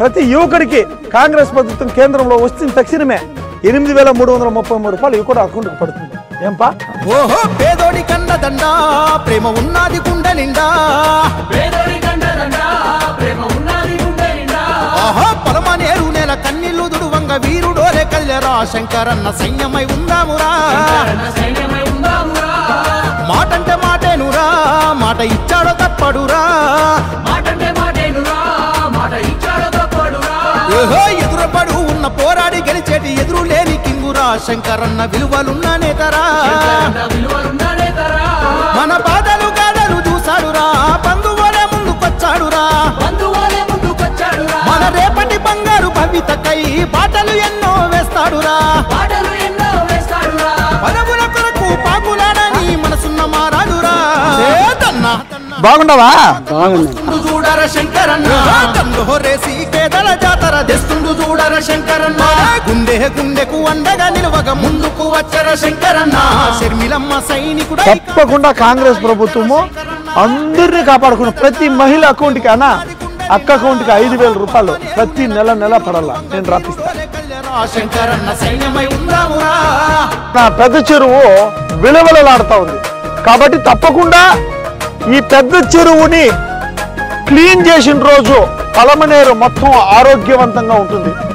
ప్రతి యువకుడికి కాంగ్రెస్ ప్రభుత్వం కేంద్రంలో వచ్చిన తక్షణమే ఎనిమిది వేల మూడు వందల ముప్పై మూడు రూపాయలు యువకుడు అకౌంట్కి పడుతుంది ఏంపా ఓహో పేదోడి కండదండ ప్రేమ ఉన్నది గుండె నిండా పేదోడి కండదండా ప్రేమ ఉన్నది గుండె నిండా ఆహా పలమనేరు నెల కన్నీళ్లు దుడువంగ వీరుడోలే కదిలేరా శంకరన్న సైన్యమై ఉందామురా కన్న సైన్యమై ఉందామురా మాటంటే మాటేనురా మాట ఇచ్చాడో తప్పడురా మాటంటే మాటేనురా మాట ఇచ్చాడు తప్పడురా ఓహో ఎదురుపడు ఉన్న పోరాడి గెలిచేటి ఎదురు లేని కింగురా శంకరన్న విలువలున్న నేతరా కన్న విలువలున్నదే తరా మన బాధలు గాథలు చూసాడురా బంధువులే ముందుకొచ్చాడురా బంధువులే ముందుకొచ్చాడురా మన రేపటి బంగారు భవితకై బాటలు ఎన్నో వేస్తాడురా పాటలు ఎన్నో వేస్తాడురా పదవుల కొరకు పాకులాడని మనసున్న మారాడురా ఏదన్నా బాగుండవా తెస్తుండు చూడర శంకరన్న దండు హొరేసి కేదల జాతర తెస్తుండు చూడర శంకరన్న గుండె గుండెకు అండగా నిలవగ ముందుకు వచ్చర శంకరన్న షర్మిలమ్మ సైనికుడు తప్పకుండా కాంగ్రెస్ ప్రభుత్వము అందరినీ కాపాడుకున్న ప్రతి మహిళ అకౌంట్కి అనా అక్క అకౌంట్కి ఐదు వేల రూపాయలు ప్రతి నెల నెల పడాల నేను రాపిస్తా శంకరన్న సైన్యమై ఉందామురా నా పెద్ద చెరువు విలవిలలాడుతా ఉంది కాబట్టి తప్పకుండా ఈ పెద్ద చెరువుని క్లీన్ చేసిన రోజు పలమనేరు మొత్తం ఆరోగ్యవంతంగా ఉంటుంది